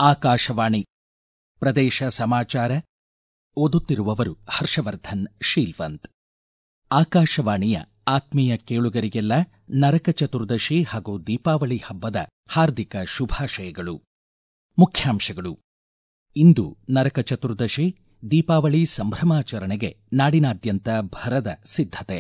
ಆಕಾಶವಾಣಿ ಪ್ರದೇಶ ಸಮಾಚಾರ ಓದುತ್ತಿರುವವರು ಹರ್ಷವರ್ಧನ್ ಶೀಲ್ವಂತ್ ಆಕಾಶವಾಣಿಯ ಆತ್ಮೀಯ ಕೇಳುಗರಿಗೆಲ್ಲ ನರಕ ಚತುರ್ದಶಿ ಹಾಗೂ ದೀಪಾವಳಿ ಹಬ್ಬದ ಹಾರ್ದಿಕ ಶುಭಾಶಯಗಳು ಮುಖ್ಯಾಂಶಗಳು ಇಂದು ನರಕ ಚತುರ್ದಶಿ ದೀಪಾವಳಿ ಸಂಭ್ರಮಾಚರಣೆಗೆ ನಾಡಿನಾದ್ಯಂತ ಭರದ ಸಿದ್ಧತೆ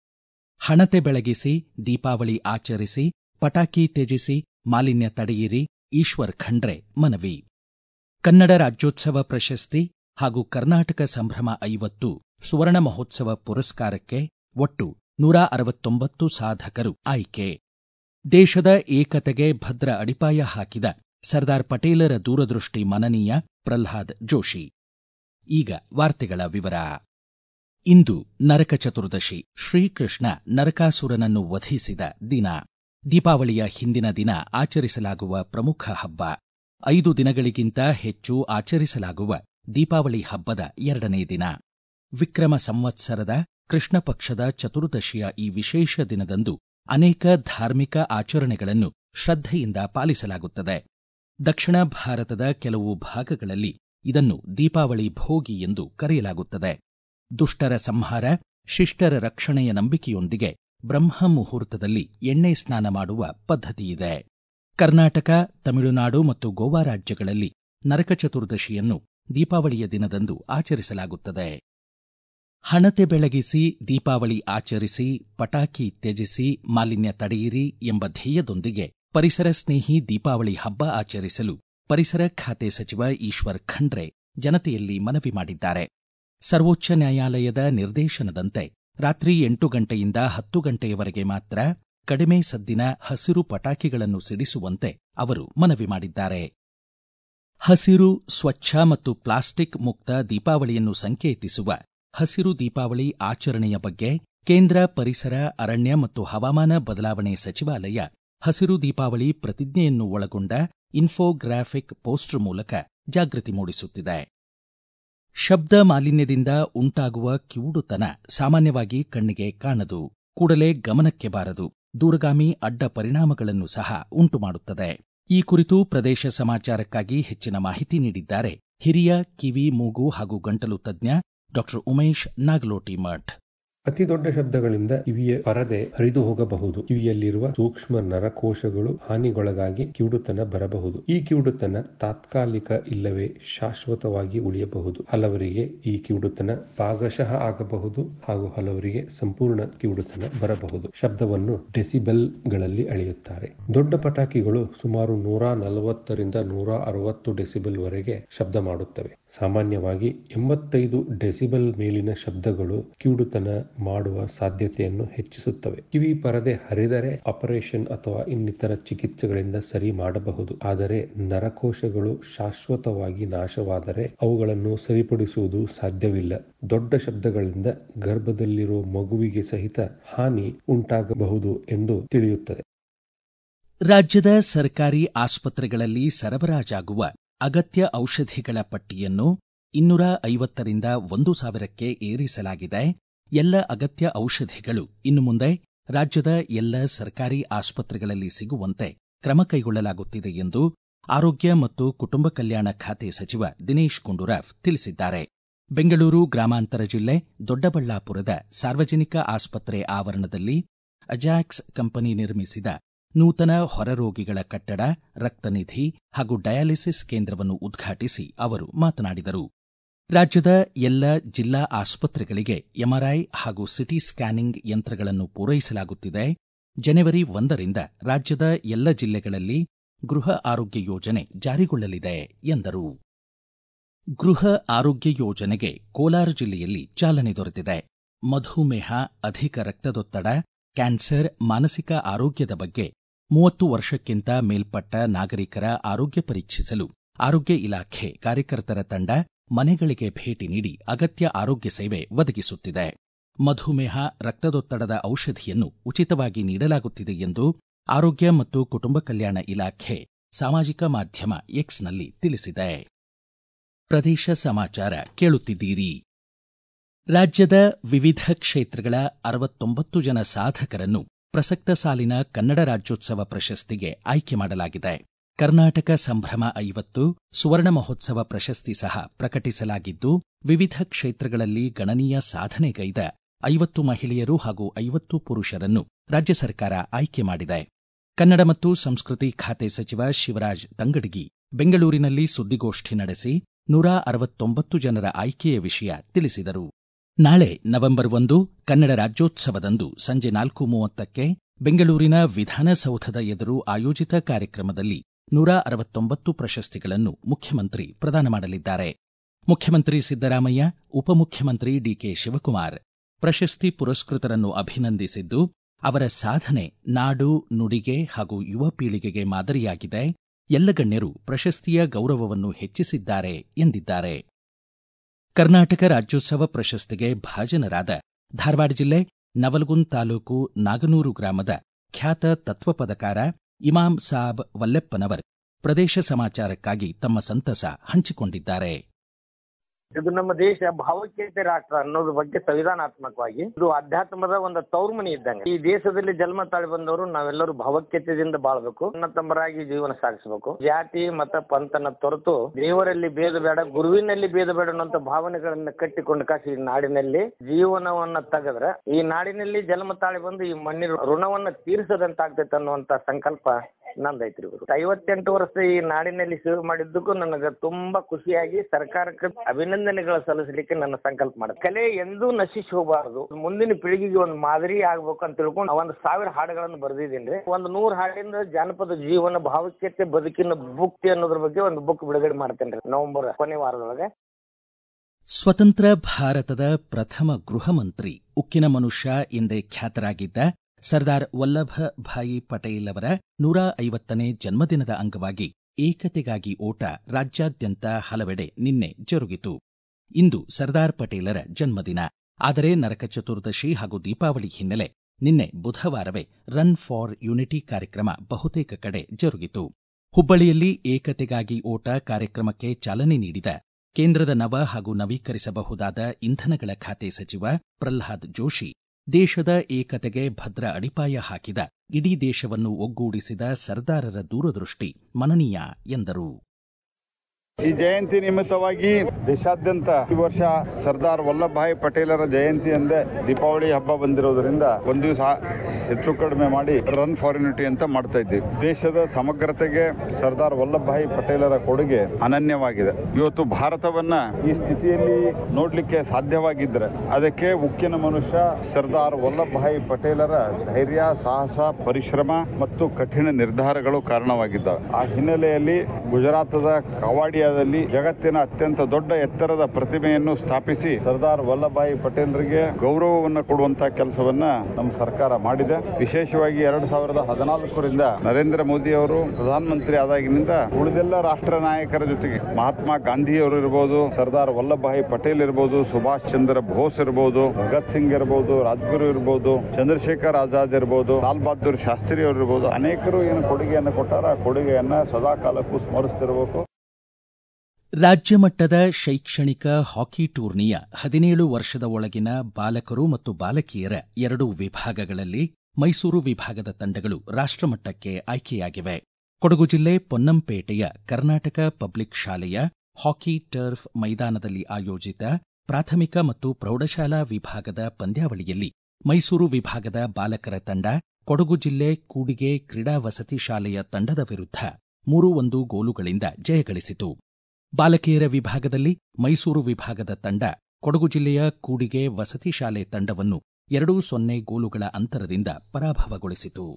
ಹಣತೆ ಬೆಳಗಿಸಿ ದೀಪಾವಳಿ ಆಚರಿಸಿ ಪಟಾಕಿ ತ್ಯಜಿಸಿ ಮಾಲಿನ್ಯ ತಡೆಯಿರಿ ಈಶ್ವರ್ ಖಂಡ್ರೆ ಮನವಿ ಕನ್ನಡ ರಾಜ್ಯೋತ್ಸವ ಪ್ರಶಸ್ತಿ ಹಾಗೂ ಕರ್ನಾಟಕ ಸಂಭ್ರಮ ಐವತ್ತು ಸುವರ್ಣ ಮಹೋತ್ಸವ ಪುರಸ್ಕಾರಕ್ಕೆ ಒಟ್ಟು ನೂರ ಅರವತ್ತೊಂಬತ್ತು ಸಾಧಕರು ಆಯ್ಕೆ ದೇಶದ ಏಕತೆಗೆ ಭದ್ರ ಅಡಿಪಾಯ ಹಾಕಿದ ಸರ್ದಾರ್ ಪಟೇಲರ ದೂರದೃಷ್ಟಿ ಮನನೀಯ ಪ್ರಲ್ಹಾದ್ ಜೋಶಿ ಈಗ ವಾರ್ತೆಗಳ ವಿವರ ಇಂದು ನರಕ ಚತುರ್ದಶಿ ಶ್ರೀಕೃಷ್ಣ ನರಕಾಸುರನನ್ನು ವಧಿಸಿದ ದಿನ ದೀಪಾವಳಿಯ ಹಿಂದಿನ ದಿನ ಆಚರಿಸಲಾಗುವ ಪ್ರಮುಖ ಹಬ್ಬ ಐದು ದಿನಗಳಿಗಿಂತ ಹೆಚ್ಚು ಆಚರಿಸಲಾಗುವ ದೀಪಾವಳಿ ಹಬ್ಬದ ಎರಡನೇ ದಿನ ವಿಕ್ರಮ ಸಂವತ್ಸರದ ಕೃಷ್ಣ ಪಕ್ಷದ ಚತುರ್ದಶಿಯ ಈ ವಿಶೇಷ ದಿನದಂದು ಅನೇಕ ಧಾರ್ಮಿಕ ಆಚರಣೆಗಳನ್ನು ಶ್ರದ್ಧೆಯಿಂದ ಪಾಲಿಸಲಾಗುತ್ತದೆ ದಕ್ಷಿಣ ಭಾರತದ ಕೆಲವು ಭಾಗಗಳಲ್ಲಿ ಇದನ್ನು ದೀಪಾವಳಿ ಭೋಗಿ ಎಂದು ಕರೆಯಲಾಗುತ್ತದೆ ದುಷ್ಟರ ಸಂಹಾರ ಶಿಷ್ಟರ ರಕ್ಷಣೆಯ ನಂಬಿಕೆಯೊಂದಿಗೆ ಬ್ರಹ್ಮ ಮುಹೂರ್ತದಲ್ಲಿ ಎಣ್ಣೆ ಸ್ನಾನ ಮಾಡುವ ಪದ್ಧತಿಯಿದೆ ಕರ್ನಾಟಕ ತಮಿಳುನಾಡು ಮತ್ತು ಗೋವಾ ರಾಜ್ಯಗಳಲ್ಲಿ ನರಕ ಚತುರ್ದಶಿಯನ್ನು ದೀಪಾವಳಿಯ ದಿನದಂದು ಆಚರಿಸಲಾಗುತ್ತದೆ ಹಣತೆ ಬೆಳಗಿಸಿ ದೀಪಾವಳಿ ಆಚರಿಸಿ ಪಟಾಕಿ ತ್ಯಜಿಸಿ ಮಾಲಿನ್ಯ ತಡೆಯಿರಿ ಎಂಬ ಧ್ಯೇಯದೊಂದಿಗೆ ಪರಿಸರ ಸ್ನೇಹಿ ದೀಪಾವಳಿ ಹಬ್ಬ ಆಚರಿಸಲು ಪರಿಸರ ಖಾತೆ ಸಚಿವ ಈಶ್ವರ್ ಖಂಡ್ರೆ ಜನತೆಯಲ್ಲಿ ಮನವಿ ಮಾಡಿದ್ದಾರೆ ಸರ್ವೋಚ್ಚ ನ್ಯಾಯಾಲಯದ ನಿರ್ದೇಶನದಂತೆ ರಾತ್ರಿ ಎಂಟು ಗಂಟೆಯಿಂದ ಹತ್ತು ಗಂಟೆಯವರೆಗೆ ಮಾತ್ರ ಕಡಿಮೆ ಸದ್ದಿನ ಹಸಿರು ಪಟಾಕಿಗಳನ್ನು ಸಿಡಿಸುವಂತೆ ಅವರು ಮನವಿ ಮಾಡಿದ್ದಾರೆ ಹಸಿರು ಸ್ವಚ್ಛ ಮತ್ತು ಪ್ಲಾಸ್ಟಿಕ್ ಮುಕ್ತ ದೀಪಾವಳಿಯನ್ನು ಸಂಕೇತಿಸುವ ಹಸಿರು ದೀಪಾವಳಿ ಆಚರಣೆಯ ಬಗ್ಗೆ ಕೇಂದ್ರ ಪರಿಸರ ಅರಣ್ಯ ಮತ್ತು ಹವಾಮಾನ ಬದಲಾವಣೆ ಸಚಿವಾಲಯ ಹಸಿರು ದೀಪಾವಳಿ ಪ್ರತಿಜ್ಞೆಯನ್ನು ಒಳಗೊಂಡ ಇನ್ಫೋಗ್ರಾಫಿಕ್ ಪೋಸ್ಟರ್ ಮೂಲಕ ಜಾಗೃತಿ ಮೂಡಿಸುತ್ತಿದೆ ಶಬ್ದ ಮಾಲಿನ್ಯದಿಂದ ಉಂಟಾಗುವ ಕಿವುಡುತನ ಸಾಮಾನ್ಯವಾಗಿ ಕಣ್ಣಿಗೆ ಕಾಣದು ಕೂಡಲೇ ಗಮನಕ್ಕೆ ಬಾರದು ದೂರಗಾಮಿ ಅಡ್ಡ ಪರಿಣಾಮಗಳನ್ನು ಸಹ ಉಂಟುಮಾಡುತ್ತದೆ ಈ ಕುರಿತು ಪ್ರದೇಶ ಸಮಾಚಾರಕ್ಕಾಗಿ ಹೆಚ್ಚಿನ ಮಾಹಿತಿ ನೀಡಿದ್ದಾರೆ ಹಿರಿಯ ಕಿವಿ ಮೂಗು ಹಾಗೂ ಗಂಟಲು ತಜ್ಞ ಡಾಕ್ಟರ್ ಉಮೇಶ್ ನಾಗಲೋಟಿಮಠ್ ಅತಿ ದೊಡ್ಡ ಶಬ್ದಗಳಿಂದ ಕಿವಿಯ ಪರದೆ ಹರಿದು ಹೋಗಬಹುದು ಕಿವಿಯಲ್ಲಿರುವ ಸೂಕ್ಷ್ಮ ನರಕೋಶಗಳು ಹಾನಿಗೊಳಗಾಗಿ ಕಿವುಡುತನ ಬರಬಹುದು ಈ ಕಿವುಡುತನ ತಾತ್ಕಾಲಿಕ ಇಲ್ಲವೇ ಶಾಶ್ವತವಾಗಿ ಉಳಿಯಬಹುದು ಹಲವರಿಗೆ ಈ ಕಿವುಡುತನ ಭಾಗಶಃ ಆಗಬಹುದು ಹಾಗೂ ಹಲವರಿಗೆ ಸಂಪೂರ್ಣ ಕಿವುಡುತನ ಬರಬಹುದು ಶಬ್ದವನ್ನು ಡೆಸಿಬೆಲ್ ಗಳಲ್ಲಿ ಅಳೆಯುತ್ತಾರೆ ದೊಡ್ಡ ಪಟಾಕಿಗಳು ಸುಮಾರು ನೂರ ನಲವತ್ತರಿಂದ ನೂರ ಅರವತ್ತು ಡೆಸಿಬೆಲ್ ವರೆಗೆ ಶಬ್ದ ಮಾಡುತ್ತವೆ ಸಾಮಾನ್ಯವಾಗಿ ಎಂಬತ್ತೈದು ಡೆಸಿಬಲ್ ಮೇಲಿನ ಶಬ್ದಗಳು ಕಿವುಡುತನ ಮಾಡುವ ಸಾಧ್ಯತೆಯನ್ನು ಹೆಚ್ಚಿಸುತ್ತವೆ ಕಿವಿ ಪರದೆ ಹರಿದರೆ ಆಪರೇಷನ್ ಅಥವಾ ಇನ್ನಿತರ ಚಿಕಿತ್ಸೆಗಳಿಂದ ಸರಿ ಮಾಡಬಹುದು ಆದರೆ ನರಕೋಶಗಳು ಶಾಶ್ವತವಾಗಿ ನಾಶವಾದರೆ ಅವುಗಳನ್ನು ಸರಿಪಡಿಸುವುದು ಸಾಧ್ಯವಿಲ್ಲ ದೊಡ್ಡ ಶಬ್ದಗಳಿಂದ ಗರ್ಭದಲ್ಲಿರುವ ಮಗುವಿಗೆ ಸಹಿತ ಹಾನಿ ಉಂಟಾಗಬಹುದು ಎಂದು ತಿಳಿಯುತ್ತದೆ ರಾಜ್ಯದ ಸರ್ಕಾರಿ ಆಸ್ಪತ್ರೆಗಳಲ್ಲಿ ಸರಬರಾಜಾಗುವ ಅಗತ್ಯ ಔಷಧಿಗಳ ಪಟ್ಟಿಯನ್ನು ಇನ್ನೂರ ಐವತ್ತರಿಂದ ಒಂದು ಸಾವಿರಕ್ಕೆ ಏರಿಸಲಾಗಿದೆ ಎಲ್ಲ ಅಗತ್ಯ ಔಷಧಿಗಳು ಇನ್ನು ಮುಂದೆ ರಾಜ್ಯದ ಎಲ್ಲ ಸರ್ಕಾರಿ ಆಸ್ಪತ್ರೆಗಳಲ್ಲಿ ಸಿಗುವಂತೆ ಕ್ರಮ ಕೈಗೊಳ್ಳಲಾಗುತ್ತಿದೆ ಎಂದು ಆರೋಗ್ಯ ಮತ್ತು ಕುಟುಂಬ ಕಲ್ಯಾಣ ಖಾತೆ ಸಚಿವ ದಿನೇಶ್ ಗುಂಡೂರಾವ್ ತಿಳಿಸಿದ್ದಾರೆ ಬೆಂಗಳೂರು ಗ್ರಾಮಾಂತರ ಜಿಲ್ಲೆ ದೊಡ್ಡಬಳ್ಳಾಪುರದ ಸಾರ್ವಜನಿಕ ಆಸ್ಪತ್ರೆ ಆವರಣದಲ್ಲಿ ಅಜಾಕ್ಸ್ ಕಂಪನಿ ನಿರ್ಮಿಸಿದ ನೂತನ ಹೊರರೋಗಿಗಳ ಕಟ್ಟಡ ರಕ್ತನಿಧಿ ಹಾಗೂ ಡಯಾಲಿಸಿಸ್ ಕೇಂದ್ರವನ್ನು ಉದ್ಘಾಟಿಸಿ ಅವರು ಮಾತನಾಡಿದರು ರಾಜ್ಯದ ಎಲ್ಲ ಜಿಲ್ಲಾ ಆಸ್ಪತ್ರೆಗಳಿಗೆ ಎಂಆರ್ಐ ಹಾಗೂ ಸಿಟಿ ಸ್ಕ್ಯಾನಿಂಗ್ ಯಂತ್ರಗಳನ್ನು ಪೂರೈಸಲಾಗುತ್ತಿದೆ ಜನವರಿ ಒಂದರಿಂದ ರಾಜ್ಯದ ಎಲ್ಲ ಜಿಲ್ಲೆಗಳಲ್ಲಿ ಗೃಹ ಆರೋಗ್ಯ ಯೋಜನೆ ಜಾರಿಗೊಳ್ಳಲಿದೆ ಎಂದರು ಗೃಹ ಆರೋಗ್ಯ ಯೋಜನೆಗೆ ಕೋಲಾರ ಜಿಲ್ಲೆಯಲ್ಲಿ ಚಾಲನೆ ದೊರೆತಿದೆ ಮಧುಮೇಹ ಅಧಿಕ ರಕ್ತದೊತ್ತಡ ಕ್ಯಾನ್ಸರ್ ಮಾನಸಿಕ ಆರೋಗ್ಯದ ಬಗ್ಗೆ ಮೂವತ್ತು ವರ್ಷಕ್ಕಿಂತ ಮೇಲ್ಪಟ್ಟ ನಾಗರಿಕರ ಆರೋಗ್ಯ ಪರೀಕ್ಷಿಸಲು ಆರೋಗ್ಯ ಇಲಾಖೆ ಕಾರ್ಯಕರ್ತರ ತಂಡ ಮನೆಗಳಿಗೆ ಭೇಟಿ ನೀಡಿ ಅಗತ್ಯ ಆರೋಗ್ಯ ಸೇವೆ ಒದಗಿಸುತ್ತಿದೆ ಮಧುಮೇಹ ರಕ್ತದೊತ್ತಡದ ಔಷಧಿಯನ್ನು ಉಚಿತವಾಗಿ ನೀಡಲಾಗುತ್ತಿದೆ ಎಂದು ಆರೋಗ್ಯ ಮತ್ತು ಕುಟುಂಬ ಕಲ್ಯಾಣ ಇಲಾಖೆ ಸಾಮಾಜಿಕ ಮಾಧ್ಯಮ ಎಕ್ಸ್ನಲ್ಲಿ ತಿಳಿಸಿದೆ ಪ್ರದೇಶ ಸಮಾಚಾರ ಕೇಳುತ್ತಿದ್ದೀರಿ ರಾಜ್ಯದ ವಿವಿಧ ಕ್ಷೇತ್ರಗಳ ಅರವತ್ತೊಂಬತ್ತು ಜನ ಸಾಧಕರನ್ನು ಪ್ರಸಕ್ತ ಸಾಲಿನ ಕನ್ನಡ ರಾಜ್ಯೋತ್ಸವ ಪ್ರಶಸ್ತಿಗೆ ಆಯ್ಕೆ ಮಾಡಲಾಗಿದೆ ಕರ್ನಾಟಕ ಸಂಭ್ರಮ ಐವತ್ತು ಸುವರ್ಣ ಮಹೋತ್ಸವ ಪ್ರಶಸ್ತಿ ಸಹ ಪ್ರಕಟಿಸಲಾಗಿದ್ದು ವಿವಿಧ ಕ್ಷೇತ್ರಗಳಲ್ಲಿ ಗಣನೀಯ ಸಾಧನೆಗೈದ ಐವತ್ತು ಮಹಿಳೆಯರು ಹಾಗೂ ಐವತ್ತು ಪುರುಷರನ್ನು ರಾಜ್ಯ ಸರ್ಕಾರ ಆಯ್ಕೆ ಮಾಡಿದೆ ಕನ್ನಡ ಮತ್ತು ಸಂಸ್ಕೃತಿ ಖಾತೆ ಸಚಿವ ಶಿವರಾಜ್ ತಂಗಡಗಿ ಬೆಂಗಳೂರಿನಲ್ಲಿ ಸುದ್ದಿಗೋಷ್ಠಿ ನಡೆಸಿ ನೂರ ಅರವತ್ತೊಂಬತ್ತು ಜನರ ಆಯ್ಕೆಯ ವಿಷಯ ತಿಳಿಸಿದರು ನಾಳೆ ನವೆಂಬರ್ ಒಂದು ಕನ್ನಡ ರಾಜ್ಯೋತ್ಸವದಂದು ಸಂಜೆ ನಾಲ್ಕು ಮೂವತ್ತಕ್ಕೆ ಬೆಂಗಳೂರಿನ ವಿಧಾನಸೌಧದ ಎದುರು ಆಯೋಜಿತ ಕಾರ್ಯಕ್ರಮದಲ್ಲಿ ನೂರ ಅರವತ್ತೊಂಬತ್ತು ಪ್ರಶಸ್ತಿಗಳನ್ನು ಮುಖ್ಯಮಂತ್ರಿ ಪ್ರದಾನ ಮಾಡಲಿದ್ದಾರೆ ಮುಖ್ಯಮಂತ್ರಿ ಸಿದ್ದರಾಮಯ್ಯ ಉಪಮುಖ್ಯಮಂತ್ರಿ ಡಿಕೆ ಶಿವಕುಮಾರ್ ಪ್ರಶಸ್ತಿ ಪುರಸ್ಕೃತರನ್ನು ಅಭಿನಂದಿಸಿದ್ದು ಅವರ ಸಾಧನೆ ನಾಡು ನುಡಿಗೆ ಹಾಗೂ ಯುವ ಪೀಳಿಗೆಗೆ ಮಾದರಿಯಾಗಿದೆ ಎಲ್ಲ ಗಣ್ಯರು ಪ್ರಶಸ್ತಿಯ ಗೌರವವನ್ನು ಹೆಚ್ಚಿಸಿದ್ದಾರೆ ಎಂದಿದ್ದಾರೆ ಕರ್ನಾಟಕ ರಾಜ್ಯೋತ್ಸವ ಪ್ರಶಸ್ತಿಗೆ ಭಾಜನರಾದ ಧಾರವಾಡ ಜಿಲ್ಲೆ ನವಲಗುಂದ್ ತಾಲೂಕು ನಾಗನೂರು ಗ್ರಾಮದ ಖ್ಯಾತ ತತ್ವಪದಕಾರ ಇಮಾಂ ಸಾಬ್ ವಲ್ಲೆಪ್ಪನವರ್ ಪ್ರದೇಶ ಸಮಾಚಾರಕ್ಕಾಗಿ ತಮ್ಮ ಸಂತಸ ಹಂಚಿಕೊಂಡಿದ್ದಾರೆ ಇದು ನಮ್ಮ ದೇಶ ಭಾವೈಕ್ಯತೆ ರಾಷ್ಟ್ರ ಅನ್ನೋದ್ರ ಬಗ್ಗೆ ಸಂವಿಧಾನಾತ್ಮಕವಾಗಿ ಇದು ಅಧ್ಯಾತ್ಮದ ಒಂದು ತೌರ್ಮನಿ ಇದ್ದಂಗೆ ಈ ದೇಶದಲ್ಲಿ ಜನ್ಮ ತಾಳಿ ಬಂದವರು ನಾವೆಲ್ಲರೂ ಭಾವೈಕ್ಯತೆಯಿಂದ ಬಾಳ್ಬೇಕು ಅಣ್ಣ ತಮ್ಮರಾಗಿ ಜೀವನ ಸಾಗಿಸಬೇಕು ಜಾತಿ ಮತ ಪಂಥನ ತೊರೆತು ದೇವರಲ್ಲಿ ಭೇದ ಬೇಡ ಗುರುವಿನಲ್ಲಿ ಭೇದ ಬೇಡ ಅನ್ನುವಂತ ಭಾವನೆಗಳನ್ನ ಕಟ್ಟಿಕೊಂಡು ಕಾಸಿ ಈ ನಾಡಿನಲ್ಲಿ ಜೀವನವನ್ನ ತೆಗೆದ್ರೆ ಈ ನಾಡಿನಲ್ಲಿ ಜನ್ಮ ತಾಳಿ ಬಂದು ಈ ಮಣ್ಣಿನ ಋಣವನ್ನ ತೀರಿಸದಂತಾಗ್ತೈತೆ ಅನ್ನುವಂತ ಸಂಕಲ್ಪ ನಂದೈತ್ರಿ ಗುರು ಐವತ್ತೆಂಟು ವರ್ಷ ಈ ನಾಡಿನಲ್ಲಿ ಸೇವೆ ಮಾಡಿದ್ದಕ್ಕೂ ನನಗೆ ತುಂಬಾ ಖುಷಿಯಾಗಿ ಸರ್ಕಾರಕ್ಕೆ ಅಭಿನಂದನೆಗಳು ಸಲ್ಲಿಸಲಿಕ್ಕೆ ನನ್ನ ಸಂಕಲ್ಪ ಮಾಡಿದೆ ಕಲೆ ಎಂದೂ ನಶಿಸಿ ಹೋಗಬಾರದು ಮುಂದಿನ ಪೀಳಿಗೆಗೆ ಒಂದು ಮಾದರಿ ಆಗ್ಬೇಕು ಅಂತ ತಿಳ್ಕೊಂಡು ಒಂದು ಸಾವಿರ ಹಾಡುಗಳನ್ನು ಬರೆದಿದ್ದೀನಿ ಒಂದು ನೂರು ಹಾಡಿಂದ ಜಾನಪದ ಜೀವನ ಭಾವೈಕ್ಯತೆ ಬದುಕಿನ ಭುಕ್ತಿ ಅನ್ನೋದ್ರ ಬಗ್ಗೆ ಒಂದು ಬುಕ್ ಬಿಡುಗಡೆ ಮಾಡ್ತೇನೆ ನವೆಂಬರ್ ಕೊನೆ ವಾರದೊಳಗೆ ಸ್ವತಂತ್ರ ಭಾರತದ ಪ್ರಥಮ ಗೃಹ ಮಂತ್ರಿ ಉಕ್ಕಿನ ಮನುಷ್ಯ ಎಂದೇ ಖ್ಯಾತರಾಗಿದ್ದ ಸರ್ದಾರ್ ವಲ್ಲಭ ಭಾಯಿ ಪಟೇಲ್ ಅವರ ನೂರ ಐವತ್ತನೇ ಜನ್ಮದಿನದ ಅಂಗವಾಗಿ ಏಕತೆಗಾಗಿ ಓಟ ರಾಜ್ಯಾದ್ಯಂತ ಹಲವೆಡೆ ನಿನ್ನೆ ಜರುಗಿತು ಇಂದು ಸರ್ದಾರ್ ಪಟೇಲರ ಜನ್ಮದಿನ ಆದರೆ ನರಕ ಚತುರ್ದಶಿ ಹಾಗೂ ದೀಪಾವಳಿ ಹಿನ್ನೆಲೆ ನಿನ್ನೆ ಬುಧವಾರವೇ ರನ್ ಫಾರ್ ಯುನಿಟಿ ಕಾರ್ಯಕ್ರಮ ಬಹುತೇಕ ಕಡೆ ಜರುಗಿತು ಹುಬ್ಬಳ್ಳಿಯಲ್ಲಿ ಏಕತೆಗಾಗಿ ಓಟ ಕಾರ್ಯಕ್ರಮಕ್ಕೆ ಚಾಲನೆ ನೀಡಿದ ಕೇಂದ್ರದ ನವ ಹಾಗೂ ನವೀಕರಿಸಬಹುದಾದ ಇಂಧನಗಳ ಖಾತೆ ಸಚಿವ ಪ್ರಲ್ಹಾದ್ ಜೋಶಿ ದೇಶದ ಏಕತೆಗೆ ಭದ್ರ ಅಡಿಪಾಯ ಹಾಕಿದ ಇಡೀ ದೇಶವನ್ನು ಒಗ್ಗೂಡಿಸಿದ ಸರ್ದಾರರ ದೂರದೃಷ್ಟಿ ಮನನೀಯ ಎಂದರು ಈ ಜಯಂತಿ ನಿಮಿತ್ತವಾಗಿ ದೇಶಾದ್ಯಂತ ಈ ವರ್ಷ ಸರ್ದಾರ್ ವಲ್ಲಭಭಾಯಿ ಪಟೇಲರ ಜಯಂತಿ ಎಂದೇ ದೀಪಾವಳಿ ಹಬ್ಬ ಬಂದಿರೋದ್ರಿಂದ ಒಂದು ದಿವಸ ಹೆಚ್ಚು ಕಡಿಮೆ ಮಾಡಿ ರನ್ ಫಾರ್ ಯುನಿಟಿ ಅಂತ ಮಾಡ್ತಾ ಇದ್ದೀವಿ ದೇಶದ ಸಮಗ್ರತೆಗೆ ಸರ್ದಾರ್ ವಲ್ಲಭಭಾಯಿ ಪಟೇಲರ ಕೊಡುಗೆ ಅನನ್ಯವಾಗಿದೆ ಇವತ್ತು ಭಾರತವನ್ನ ಈ ಸ್ಥಿತಿಯಲ್ಲಿ ನೋಡ್ಲಿಕ್ಕೆ ಸಾಧ್ಯವಾಗಿದ್ರೆ ಅದಕ್ಕೆ ಉಕ್ಕಿನ ಮನುಷ್ಯ ಸರ್ದಾರ್ ವಲ್ಲಭಭಾಯಿ ಪಟೇಲರ ಧೈರ್ಯ ಸಾಹಸ ಪರಿಶ್ರಮ ಮತ್ತು ಕಠಿಣ ನಿರ್ಧಾರಗಳು ಕಾರಣವಾಗಿದ್ದಾವೆ ಆ ಹಿನ್ನೆಲೆಯಲ್ಲಿ ಗುಜರಾತದ ಕವಾಡಿಯಾದಲ್ಲಿ ಜಗತ್ತಿನ ಅತ್ಯಂತ ದೊಡ್ಡ ಎತ್ತರದ ಪ್ರತಿಮೆಯನ್ನು ಸ್ಥಾಪಿಸಿ ಸರ್ದಾರ್ ವಲ್ಲಭಾಯಿ ಪಟೇಲರಿಗೆ ಗೌರವವನ್ನು ಕೊಡುವಂತ ಕೆಲಸವನ್ನ ನಮ್ಮ ಸರ್ಕಾರ ಮಾಡಿದೆ ವಿಶೇಷವಾಗಿ ಎರಡ್ ಸಾವಿರದ ಹದಿನಾಲ್ಕರಿಂದ ನರೇಂದ್ರ ಮೋದಿ ಅವರು ಪ್ರಧಾನಮಂತ್ರಿ ಆದಾಗಿನಿಂದ ಉಳಿದೆಲ್ಲ ರಾಷ್ಟ್ರ ನಾಯಕರ ಜೊತೆಗೆ ಮಹಾತ್ಮ ಗಾಂಧಿ ಅವರು ಇರ್ಬೋದು ಸರ್ದಾರ್ ವಲ್ಲಭಾಯಿ ಪಟೇಲ್ ಇರ್ಬೋದು ಸುಭಾಷ್ ಚಂದ್ರ ಬೋಸ್ ಇರ್ಬೋದು ಭಗತ್ ಸಿಂಗ್ ಇರ್ಬೋದು ರಾಜ್ಗುರು ಇರ್ಬೋದು ಚಂದ್ರಶೇಖರ್ ಆಜಾದ್ ಇರ್ಬೋದು ಲಾಲ್ ಬಹದ್ದೂರ್ ಶಾಸ್ತ್ರಿ ಅವರು ಇರ್ಬೋದು ಅನೇಕರು ಏನು ಕೊಡುಗೆಯನ್ನು ಕೊಟ್ಟಾರ ಆ ಕೊಡುಗೆಯನ್ನ ಸದಾ ಕಾಲಕ್ಕೂ ಸ್ಮರಿಸ್ತಿರಬೇಕು ರಾಜ್ಯ ಮಟ್ಟದ ಶೈಕ್ಷಣಿಕ ಹಾಕಿ ಟೂರ್ನಿಯ ಹದಿನೇಳು ವರ್ಷದ ಒಳಗಿನ ಬಾಲಕರು ಮತ್ತು ಬಾಲಕಿಯರ ಎರಡು ವಿಭಾಗಗಳಲ್ಲಿ ಮೈಸೂರು ವಿಭಾಗದ ತಂಡಗಳು ರಾಷ್ಟ್ರಮಟ್ಟಕ್ಕೆ ಆಯ್ಕೆಯಾಗಿವೆ ಕೊಡಗು ಜಿಲ್ಲೆ ಪೊನ್ನಂಪೇಟೆಯ ಕರ್ನಾಟಕ ಪಬ್ಲಿಕ್ ಶಾಲೆಯ ಹಾಕಿ ಟರ್ಫ್ ಮೈದಾನದಲ್ಲಿ ಆಯೋಜಿತ ಪ್ರಾಥಮಿಕ ಮತ್ತು ಪ್ರೌಢಶಾಲಾ ವಿಭಾಗದ ಪಂದ್ಯಾವಳಿಯಲ್ಲಿ ಮೈಸೂರು ವಿಭಾಗದ ಬಾಲಕರ ತಂಡ ಕೊಡಗು ಜಿಲ್ಲೆ ಕೂಡಿಗೆ ಕ್ರೀಡಾ ವಸತಿ ಶಾಲೆಯ ತಂಡದ ವಿರುದ್ಧ ಮೂರು ಒಂದು ಗೋಲುಗಳಿಂದ ಜಯಗಳಿಸಿತು ಬಾಲಕಿಯರ ವಿಭಾಗದಲ್ಲಿ ಮೈಸೂರು ವಿಭಾಗದ ತಂಡ ಕೊಡಗು ಜಿಲ್ಲೆಯ ಕೂಡಿಗೆ ವಸತಿ ಶಾಲೆ ತಂಡವನ್ನು ಎರಡೂ ಸೊನ್ನೆ ಗೋಲುಗಳ ಅಂತರದಿಂದ ಪರಾಭವಗೊಳಿಸಿತು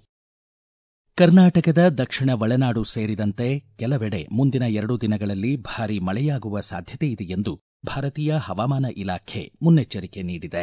ಕರ್ನಾಟಕದ ದಕ್ಷಿಣ ಒಳನಾಡು ಸೇರಿದಂತೆ ಕೆಲವೆಡೆ ಮುಂದಿನ ಎರಡು ದಿನಗಳಲ್ಲಿ ಭಾರೀ ಮಳೆಯಾಗುವ ಸಾಧ್ಯತೆಯಿದೆ ಎಂದು ಭಾರತೀಯ ಹವಾಮಾನ ಇಲಾಖೆ ಮುನ್ನೆಚ್ಚರಿಕೆ ನೀಡಿದೆ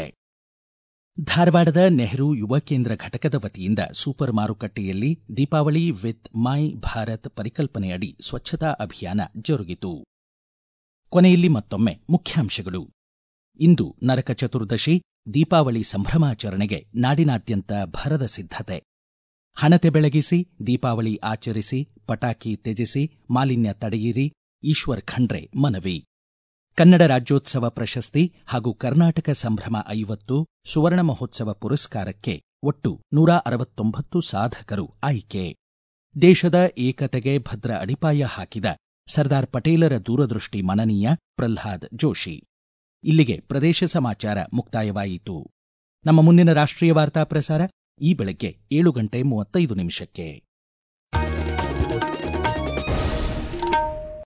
ಧಾರವಾಡದ ನೆಹರು ಯುವ ಕೇಂದ್ರ ಘಟಕದ ವತಿಯಿಂದ ಸೂಪರ್ ಮಾರುಕಟ್ಟೆಯಲ್ಲಿ ದೀಪಾವಳಿ ವಿತ್ ಮೈ ಭಾರತ್ ಪರಿಕಲ್ಪನೆಯಡಿ ಸ್ವಚ್ಛತಾ ಅಭಿಯಾನ ಜರುಗಿತು ಕೊನೆಯಲ್ಲಿ ಮತ್ತೊಮ್ಮೆ ಮುಖ್ಯಾಂಶಗಳು ಇಂದು ನರಕ ಚತುರ್ದಶಿ ದೀಪಾವಳಿ ಸಂಭ್ರಮಾಚರಣೆಗೆ ನಾಡಿನಾದ್ಯಂತ ಭರದ ಸಿದ್ಧತೆ ಹಣತೆ ಬೆಳಗಿಸಿ ದೀಪಾವಳಿ ಆಚರಿಸಿ ಪಟಾಕಿ ತ್ಯಜಿಸಿ ಮಾಲಿನ್ಯ ತಡೆಯಿರಿ ಈಶ್ವರ್ ಖಂಡ್ರೆ ಮನವಿ ಕನ್ನಡ ರಾಜ್ಯೋತ್ಸವ ಪ್ರಶಸ್ತಿ ಹಾಗೂ ಕರ್ನಾಟಕ ಸಂಭ್ರಮ ಐವತ್ತು ಸುವರ್ಣ ಮಹೋತ್ಸವ ಪುರಸ್ಕಾರಕ್ಕೆ ಒಟ್ಟು ನೂರ ಅರವತ್ತೊಂಬತ್ತು ಸಾಧಕರು ಆಯ್ಕೆ ದೇಶದ ಏಕತೆಗೆ ಭದ್ರ ಅಡಿಪಾಯ ಹಾಕಿದ ಸರ್ದಾರ್ ಪಟೇಲರ ದೂರದೃಷ್ಟಿ ಮನನೀಯ ಪ್ರಲ್ಹಾದ್ ಜೋಶಿ ಇಲ್ಲಿಗೆ ಪ್ರದೇಶ ಸಮಾಚಾರ ಮುಕ್ತಾಯವಾಯಿತು ನಮ್ಮ ಮುಂದಿನ ರಾಷ್ಟ್ರೀಯ ವಾರ್ತಾ ಪ್ರಸಾರ ಈ ಬೆಳಗ್ಗೆ ಏಳು ಗಂಟೆ ಮೂವತ್ತೈದು ನಿಮಿಷಕ್ಕೆ